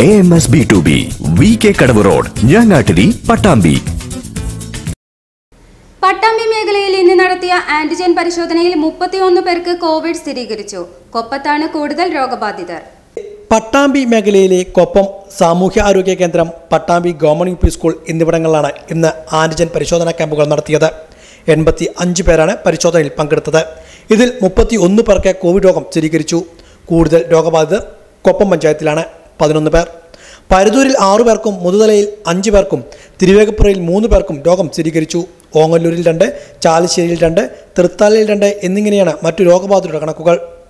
A M S B to B V K കടവ് road ഞാങ്ങാട്ടിരി പട്ടാമ്പി പട്ടാമ്പി മേഖലയിൽ ഇന്ന് നടത്തിയ ആന്റിജൻ പരിശോധനയിൽ മുപ്പത്തിയൊന്ന് പേർക്ക് കോവിഡ് സ്ഥിരീകരിച്ചു കൊപ്പത്താണ് കൂടുതൽ രോഗബാധിതർ പട്ടാമ്പി മേഖലയിലെ കൊപ്പം സാമൂഹ്യ ആരോഗ്യ കേന്ദ്രം Pattambi government U P school എന്നിവിടങ്ങളിലാണ് ഇന്ന് ആന്റിജൻ പരിശോധനാ ക്യാമ്പുകൾ നടത്തിയത് എൺപത്തി അഞ്ച് പേരാണ് പരിശോധനയിൽ പങ്കെടുത്തത് ഇതിൽ മുപ്പത്തി ഒന്ന് പേർക്ക് കോവിഡ് രോഗം സ്ഥിരീകരിച്ചു കൂടുതൽ രോഗബാധിതർ കൊപ്പം പഞ്ചായത്തിലാണ് പതിനൊന്ന് പേർ പരുതൂരിൽ ആറു പേർക്കും മുതുതലയിൽ അഞ്ച് പേർക്കും തിരുവേഗപ്പുറയിൽ മൂന്ന് പേർക്കും രോഗം സ്ഥിരീകരിച്ചു ഓങ്ങല്ലൂരിൽ രണ്ട് ചാലിശ്ശേരിയിൽ രണ്ട് തൃത്താലയിൽ രണ്ട് എന്നിങ്ങനെയാണ് മറ്റു രോഗബാധിതരുടെ കണക്കുകൾ